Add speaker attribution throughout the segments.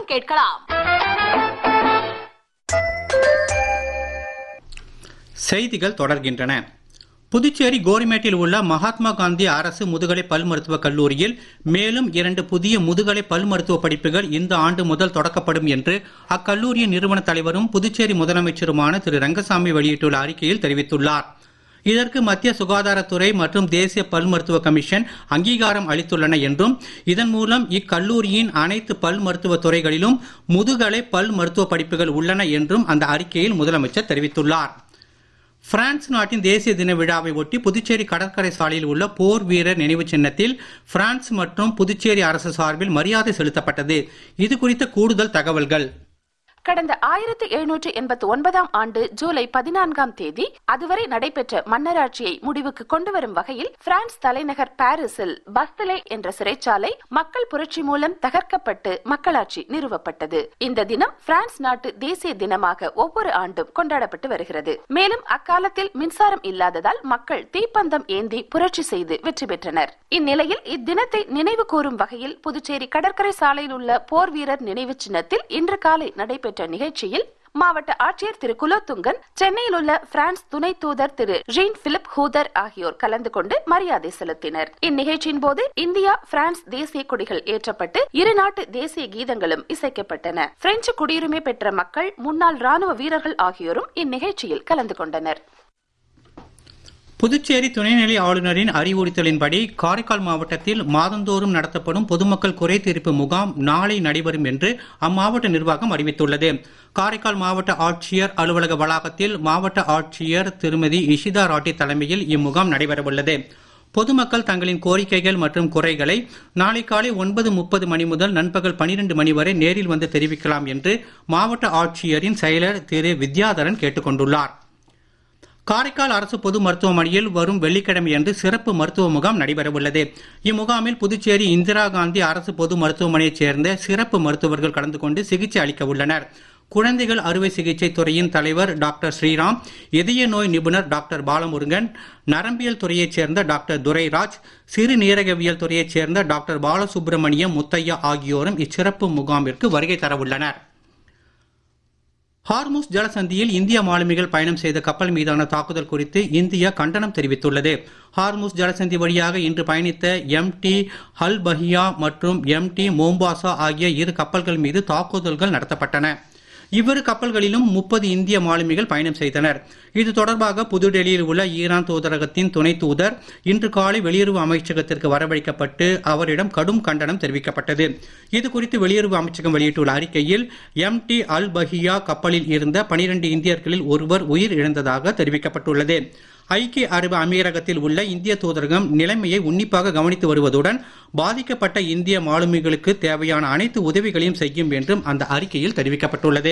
Speaker 1: கேட்கலாம்
Speaker 2: செய்திகள் தொடர்கின்றன புதுச்சேரி கோரிமேட்டில் உள்ள மகாத்மா காந்தி அரசு முதுகலை பல் மருத்துவக் கல்லூரியில் மேலும் இரண்டு புதிய முதுகலை பல் மருத்துவ படிப்புகள் இந்த ஆண்டு முதல் தொடக்கப்படும் என்று அக்கல்லூரியின் நிறுவன தலைவரும் புதுச்சேரி முதலமைச்சருமான திரு ரங்கசாமி வெளியிட்டுள்ள அறிக்கையில் தெரிவித்துள்ளார் இதற்கு மத்திய சுகாதாரத்துறை மற்றும் தேசிய பல் மருத்துவ கமிஷன் அங்கீகாரம் அளித்துள்ளன என்றும் இதன் மூலம் இக்கல்லூரியின் அனைத்து பல் மருத்துவ துறைகளிலும் முதுகலை பல் மருத்துவ படிப்புகள் உள்ளன என்றும் அந்த அறிக்கையில் முதலமைச்சர் தெரிவித்துள்ளார் பிரான்ஸ் நாட்டின் தேசிய தின விழாவை ஒட்டி புதுச்சேரி கடற்கரை சாலையில் உள்ள போர் வீரர் நினைவு சின்னத்தில் பிரான்ஸ் மற்றும் புதுச்சேரி அரசு சார்பில் மரியாதை செலுத்தப்பட்டது இது குறித்த கூடுதல் தகவல்கள்
Speaker 3: கடந்த ஆயிரத்தி எழுநூற்று எண்பத்தி ஒன்பதாம் ஆண்டு ஜூலை பதினான்காம் தேதி அதுவரை நடைபெற்ற மன்னராட்சியை முடிவுக்கு கொண்டு வரும் வகையில் பிரான்ஸ் தலைநகர் பாரிஸில் பஸ்தலே என்ற சிறைச்சாலை மக்கள் புரட்சி மூலம் தகர்க்கப்பட்டு மக்களாட்சி நிறுவப்பட்டது இந்த தினம் பிரான்ஸ் நாட்டு தேசிய தினமாக ஒவ்வொரு ஆண்டும் கொண்டாடப்பட்டு வருகிறது மேலும் அக்காலத்தில் மின்சாரம் இல்லாததால் மக்கள் தீப்பந்தம் ஏந்தி புரட்சி செய்து வெற்றி பெற்றனர் இந்நிலையில் இத்தினத்தை நினைவு கூறும் வகையில் புதுச்சேரி கடற்கரை சாலையில் உள்ள போர் வீரர் நினைவு சின்னத்தில் இன்று காலை நடைபெற்ற நிகழ்ச்சியில் மாவட்ட ஆட்சியர் திரு குலோத்துங்கன் சென்னையில் உள்ள பிரான்ஸ் துணை தூதர் திரு ஜீன் பிலிப் ஹூதர் ஆகியோர் கலந்து கொண்டு மரியாதை செலுத்தினர் இந்நிகழ்ச்சியின் போது இந்தியா பிரான்ஸ் தேசிய கொடிகள் ஏற்றப்பட்டு இரு நாட்டு தேசிய கீதங்களும் இசைக்கப்பட்டன பிரெஞ்சு குடியுரிமை பெற்ற மக்கள் முன்னாள் ராணுவ வீரர்கள் ஆகியோரும் இந்நிகழ்ச்சியில் கலந்து கொண்டனர்
Speaker 2: புதுச்சேரி துணைநிலை ஆளுநரின் அறிவுறுத்தலின்படி காரைக்கால் மாவட்டத்தில் மாதந்தோறும் நடத்தப்படும் பொதுமக்கள் குறை தீர்ப்பு முகாம் நாளை நடைபெறும் என்று அம்மாவட்ட நிர்வாகம் அறிவித்துள்ளது காரைக்கால் மாவட்ட ஆட்சியர் அலுவலக வளாகத்தில் மாவட்ட ஆட்சியர் திருமதி இஷிதா ராட்டி தலைமையில் இம்முகாம் நடைபெறவுள்ளது பொதுமக்கள் தங்களின் கோரிக்கைகள் மற்றும் குறைகளை நாளை காலை ஒன்பது முப்பது மணி முதல் நண்பகல் பனிரெண்டு மணி வரை நேரில் வந்து தெரிவிக்கலாம் என்று மாவட்ட ஆட்சியரின் செயலர் திரு வித்யாதரன் கேட்டுக் கொண்டுள்ளார் காரைக்கால் அரசு பொது மருத்துவமனையில் வரும் வெள்ளிக்கிழமையன்று சிறப்பு மருத்துவ முகாம் நடைபெறவுள்ளது இம்முகாமில் புதுச்சேரி இந்திரா காந்தி அரசு பொது மருத்துவமனையைச் சேர்ந்த சிறப்பு மருத்துவர்கள் கலந்து கொண்டு சிகிச்சை அளிக்க உள்ளனர் குழந்தைகள் அறுவை சிகிச்சை துறையின் தலைவர் டாக்டர் ஸ்ரீராம் இதய நோய் நிபுணர் டாக்டர் பாலமுருகன் நரம்பியல் துறையைச் சேர்ந்த டாக்டர் துரைராஜ் சிறுநீரகவியல் துறையைச் சேர்ந்த டாக்டர் பாலசுப்ரமணியம் முத்தையா ஆகியோரும் இச்சிறப்பு முகாமிற்கு வருகை தரவுள்ளனர் ஹார்முஸ் ஜலசந்தியில் இந்திய மாலுமிகள் பயணம் செய்த கப்பல் மீதான தாக்குதல் குறித்து இந்தியா கண்டனம் தெரிவித்துள்ளது ஹார்முஸ் ஜலசந்தி வழியாக இன்று பயணித்த எம் டி ஹல் பஹியா மற்றும் எம் டி மோம்பாசா ஆகிய இரு கப்பல்கள் மீது தாக்குதல்கள் நடத்தப்பட்டன இவ்விரு கப்பல்களிலும் முப்பது இந்திய மாலுமிகள் பயணம் செய்தனர் இது தொடர்பாக புதுடெல்லியில் உள்ள ஈரான் தூதரகத்தின் துணை தூதர் இன்று காலை வெளியுறவு அமைச்சகத்திற்கு வரவழைக்கப்பட்டு அவரிடம் கடும் கண்டனம் தெரிவிக்கப்பட்டது இது குறித்து வெளியுறவு அமைச்சகம் வெளியிட்டுள்ள அறிக்கையில் எம் டி அல் பஹியா கப்பலில் இருந்த பனிரெண்டு இந்தியர்களில் ஒருவர் உயிர் இழந்ததாக தெரிவிக்கப்பட்டுள்ளது ஐக்கிய அரபு அமீரகத்தில் உள்ள இந்திய தூதரகம் நிலைமையை உன்னிப்பாக கவனித்து வருவதுடன் பாதிக்கப்பட்ட இந்திய மாலுமிகளுக்கு தேவையான அனைத்து உதவிகளையும் செய்யும் என்றும் அந்த அறிக்கையில் தெரிவிக்கப்பட்டுள்ளது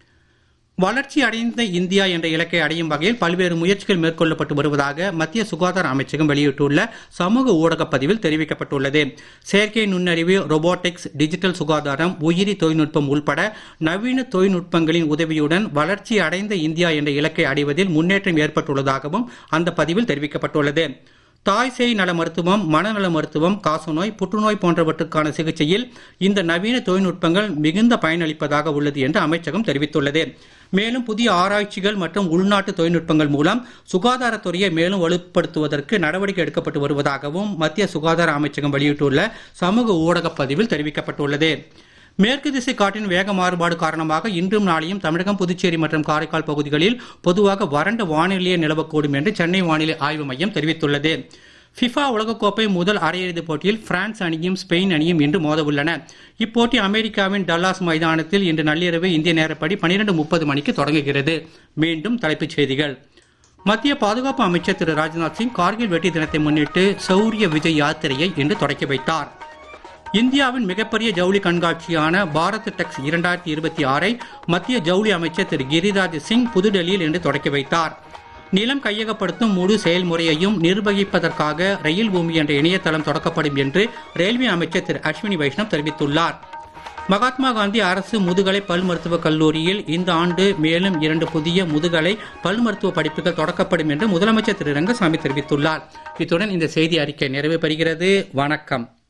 Speaker 2: வளர்ச்சி அடைந்த இந்தியா என்ற இலக்கை அடையும் வகையில் பல்வேறு முயற்சிகள் மேற்கொள்ளப்பட்டு வருவதாக மத்திய சுகாதார அமைச்சகம் வெளியிட்டுள்ள சமூக ஊடக பதிவில் தெரிவிக்கப்பட்டுள்ளது செயற்கை நுண்ணறிவு ரொபோட்டிக்ஸ் டிஜிட்டல் சுகாதாரம் உயிரி தொழில்நுட்பம் உள்பட நவீன தொழில்நுட்பங்களின் உதவியுடன் வளர்ச்சி அடைந்த இந்தியா என்ற இலக்கை அடைவதில் முன்னேற்றம் ஏற்பட்டுள்ளதாகவும் அந்த பதிவில் தெரிவிக்கப்பட்டுள்ளது தாய் சேய் நல மருத்துவம் மனநல மருத்துவம் காசநோய் புற்றுநோய் போன்றவற்றுக்கான சிகிச்சையில் இந்த நவீன தொழில்நுட்பங்கள் மிகுந்த பயனளிப்பதாக உள்ளது என்று அமைச்சகம் தெரிவித்துள்ளது மேலும் புதிய ஆராய்ச்சிகள் மற்றும் உள்நாட்டு தொழில்நுட்பங்கள் மூலம் சுகாதாரத்துறையை மேலும் வலுப்படுத்துவதற்கு நடவடிக்கை எடுக்கப்பட்டு வருவதாகவும் மத்திய சுகாதார அமைச்சகம் வெளியிட்டுள்ள சமூக ஊடக பதிவில் தெரிவிக்கப்பட்டுள்ளது மேற்கு திசை காற்றின் வேக மாறுபாடு காரணமாக இன்றும் நாளையும் தமிழகம் புதுச்சேரி மற்றும் காரைக்கால் பகுதிகளில் பொதுவாக வறண்ட வானிலையே நிலவக்கூடும் என்று சென்னை வானிலை ஆய்வு மையம் தெரிவித்துள்ளது ஃபிஃபா உலகக்கோப்பை முதல் அரையிறுதிப் போட்டியில் பிரான்ஸ் அணியும் ஸ்பெயின் அணியும் இன்று மோதவுள்ளன இப்போட்டி அமெரிக்காவின் டல்லாஸ் மைதானத்தில் இன்று நள்ளிரவு இந்திய நேரப்படி பனிரெண்டு முப்பது மணிக்கு தொடங்குகிறது மீண்டும் தலைப்புச் செய்திகள் மத்திய பாதுகாப்பு அமைச்சர் திரு ராஜ்நாத் சிங் கார்கில் வெற்றி தினத்தை முன்னிட்டு சௌரிய விஜய் யாத்திரையை இன்று தொடக்கி வைத்தார் இந்தியாவின் மிகப்பெரிய ஜவுளி கண்காட்சியான பாரத் டெக்ஸ் இரண்டாயிரத்தி இருபத்தி ஆறை மத்திய ஜவுளி அமைச்சர் திரு கிரிராஜ் சிங் புதுடெல்லியில் இன்று தொடக்கி வைத்தார் நிலம் கையகப்படுத்தும் முழு செயல்முறையையும் நிர்வகிப்பதற்காக ரயில் பூமி என்ற இணையதளம் தொடக்கப்படும் என்று ரயில்வே அமைச்சர் திரு அஸ்வினி வைஷ்ணவ் தெரிவித்துள்ளார் மகாத்மா காந்தி அரசு முதுகலை பல் மருத்துவக் கல்லூரியில் இந்த ஆண்டு மேலும் இரண்டு புதிய முதுகலை பல் மருத்துவ படிப்புகள் தொடக்கப்படும் என்று முதலமைச்சர் திரு ரங்கசாமி தெரிவித்துள்ளார் இத்துடன் இந்த செய்தி அறிக்கை நிறைவு பெறுகிறது வணக்கம்